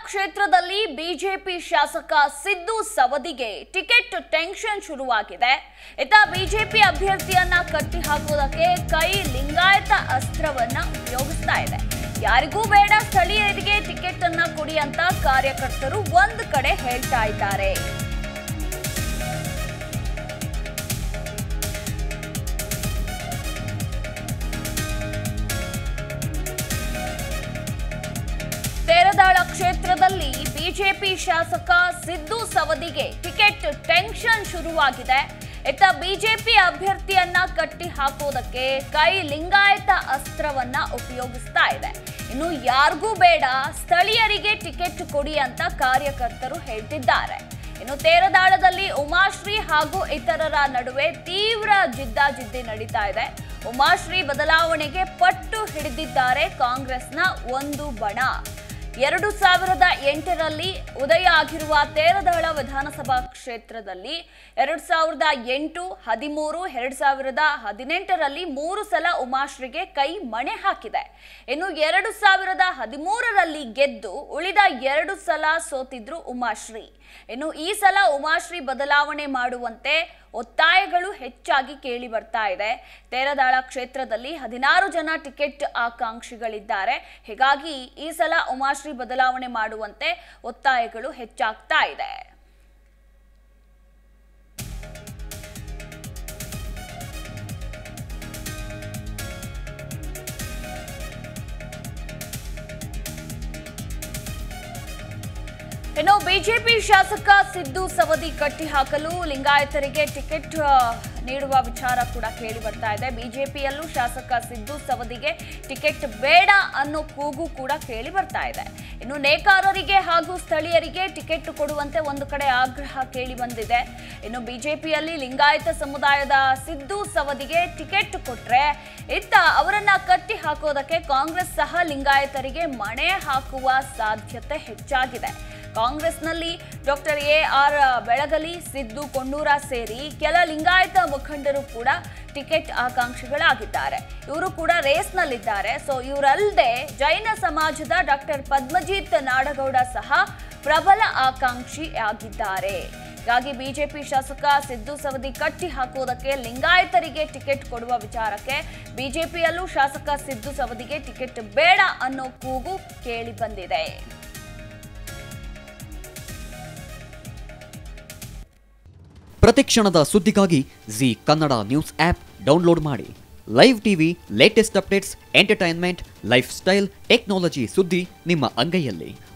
ಕ್ಷೇತ್ರದಲ್ಲಿ ಬಿಜೆಪಿ ಶಾಸಕ Siddu ಸವದಿಗೆ ticket tension ಶುರುವಾಗಿದೆ ಇತ್ತ ಬಿಜೆಪಿ ಅಭ್ಯರ್ಥಿಯನ್ನ ಕಟ್ಟಿ ಹಾಕೋದಕ್ಕೆ ಕೈ ಲಿಂಗಾಯತ ಅಸ್ತ್ರವನ್ನ ಉಪಯೋಗಿಸ್ತಾ ಇದೆ ಯಾರಿಗೂ ಬೇಡ ಸ್ಥಳೀಯರಿಗೆ ಟಿಕೆಟ್ ಅನ್ನ ಕೊಡಿ ಅಂತ ಕಾರ್ಯಕರ್ತರು ಒಂದ್ ಕಡೆ ಹೇಳ್ತಾ ಇದ್ದಾರೆ ತೇರದಾಳ ಕ್ಷೇತ್ರದಲ್ಲಿ ಬಿಜೆಪಿ ಶಾಸಕ ಸಿದ್ದು ಸವದಿಗೆ ಟಿಕೆಟ್ ಟೆನ್ಷನ್ ಶುರುವಾಗಿದೆ ಇತ್ತ ಬಿಜೆಪಿ ಅಭ್ಯರ್ಥಿಯನ್ನ ಕಟ್ಟಿ ಹಾಕೋದಕ್ಕೆ ಕೈ ಲಿಂಗಾಯತ ಅಸ್ತ್ರವನ್ನ ಉಪಯೋಗಿಸ್ತಾ ಇದೆ ಇನ್ನು ಯಾರಿಗೂ ಬೇಡ ಸ್ಥಳೀಯರಿಗೆ ಟಿಕೆಟ್ ಕೊಡಿ ಅಂತ ಕಾರ್ಯಕರ್ತರು ಹೇಳ್ತಿದ್ದಾರೆ ಇನ್ನು ತೇರದಾಳದಲ್ಲಿ ಉಮಾಶ್ರೀ ಹಾಗೂ ಇತರರ ನಡುವೆ ತೀವ್ರ ಜಿದ್ದಾಜಿದ್ದಿ ನಡೀತಾ ಇದೆ ಉಮಾಶ್ರೀ ಬದಲಾವಣೆಗೆ ಪಟ್ಟು ಹಿಡಿದಿದ್ದಾರೆ ಕಾಂಗ್ರೆಸ್ನ ಒಂದು ಬಣ ಎರಡು ಸಾವಿರದ ಎಂಟರಲ್ಲಿ ಉದಯ ಆಗಿರುವ ತೇರದಾಳ ವಿಧಾನಸಭಾ ಕ್ಷೇತ್ರದಲ್ಲಿ ಎರಡ್ ಸಾವಿರದ ಎಂಟು ಹದಿಮೂರು ಎರಡ್ ಸಾವಿರದ ಹದಿನೆಂಟರಲ್ಲಿ ಮೂರು ಸಲ ಉಮಾಶ್ರೀಗೆ ಕೈ ಮಣೆ ಹಾಕಿದೆ ಇನ್ನು ಎರಡು ಸಾವಿರದ ಹದಿಮೂರರಲ್ಲಿ ಗೆದ್ದು ಉಳಿದ ಎರಡು ಸಲ ಸೋತಿದ್ರು ಉಮಾಶ್ರೀ ಇನ್ನು ಈ ಸಲ ಉಮಾಶ್ರೀ ಬದಲಾವಣೆ ಮಾಡುವಂತೆ ಒತ್ತಾಯಗಳು ಹೆಚ್ಚಾಗಿ ಕೇಳಿ ಬರ್ತಾ ಇದೆ ತೇರದಾಳ ಕ್ಷೇತ್ರದಲ್ಲಿ ಹದಿನಾರು ಜನ ಟಿಕೆಟ್ ಆಕಾಂಕ್ಷಿಗಳಿದ್ದಾರೆ ಹೀಗಾಗಿ ಈ ಸಲ ಉಮಾಶ್ರೀ ಬದಲಾವಣೆ ಮಾಡುವಂತೆ ಒತ್ತಾಯಗಳು ಹೆಚ್ಚಾಗ್ತಾ ಇದೆ ಇನ್ನು ಬಿಜೆಪಿ ಶಾಸಕ ಸಿದ್ದು ಸವದಿ ಕಟ್ಟಿ ಹಾಕಲು ಲಿಂಗಾಯತರಿಗೆ ಟಿಕೆಟ್ ಆ, ನೀಡುವ ವಿಚಾರ ಕೂಡ ಕೇಳಿ ಬರ್ತಾ ಇದೆ ಬಿಜೆಪಿಯಲ್ಲೂ ಶಾಸಕ ಸಿದ್ದು ಸವದಿಗೆ ಟಿಕೆಟ್ ಬೇಡ ಅನ್ನೋ ಕೂಗು ಕೂಡ ಕೇಳಿ ಬರ್ತಾ ಇದೆ ಇನ್ನು ನೇಕಾರರಿಗೆ ಹಾಗೂ ಸ್ಥಳೀಯರಿಗೆ ಟಿಕೆಟ್ ಕೊಡುವಂತೆ ಒಂದು ಕಡೆ ಆಗ್ರಹ ಕೇಳಿ ಬಂದಿದೆ ಇನ್ನು ಬಿಜೆಪಿಯಲ್ಲಿ ಲಿಂಗಾಯತ ಸಮುದಾಯದ ಸಿದ್ದು ಸವದಿಗೆ ಟಿಕೆಟ್ ಕೊಟ್ರೆ ಇತ್ತ ಅವರನ್ನ ಕಟ್ಟಿ ಹಾಕೋದಕ್ಕೆ ಕಾಂಗ್ರೆಸ್ ಸಹ ಲಿಂಗಾಯತರಿಗೆ ಮಣೆ ಹಾಕುವ ಸಾಧ್ಯತೆ ಹೆಚ್ಚಾಗಿದೆ ಕಾಂಗ್ರೆಸ್ನಲ್ಲಿ ಡಾಕ್ಟರ್ ಎ ಆರ್ ಬೆಳಗಲಿ ಸಿದ್ದು ಕೊಂಡೂರ ಸೇರಿ ಕೆಲ ಲಿಂಗಾಯತ ಮುಖಂಡರು ಕೂಡ ಟಿಕೆಟ್ ಆಕಾಂಕ್ಷಿಗಳಾಗಿದ್ದಾರೆ ಇವರು ಕೂಡ ರೇಸ್ನಲ್ಲಿದ್ದಾರೆ ಸೊ ಇವರಲ್ಲದೆ ಜೈನ ಸಮಾಜದ ಡಾಕ್ಟರ್ ಪದ್ಮಜಿತ್ ನಾಡಗೌಡ ಸಹ ಪ್ರಬಲ ಆಕಾಂಕ್ಷಿ ಆಗಿದ್ದಾರೆ ಹೀಗಾಗಿ ಬಿಜೆಪಿ ಶಾಸಕ ಸಿದ್ದು ಸವದಿ ಕಟ್ಟಿ ಹಾಕುವುದಕ್ಕೆ ಲಿಂಗಾಯತರಿಗೆ ಟಿಕೆಟ್ ಕೊಡುವ ವಿಚಾರಕ್ಕೆ ಬಿಜೆಪಿಯಲ್ಲೂ ಶಾಸಕ ಸಿದ್ದು ಸವದಿಗೆ ಟಿಕೆಟ್ ಬೇಡ ಅನ್ನೋ ಕೂಗು ಕೇಳಿ ಬಂದಿದೆ ಪ್ರತಿಕ್ಷಣದ ಸುದ್ದಿಗಾಗಿ Zee Kannada news app download ಮಾಡಿ live TV latest updates entertainment lifestyle technology ಸುದ್ದಿ ನಿಮ್ಮ ಅಂಗೈಯಲ್ಲಿ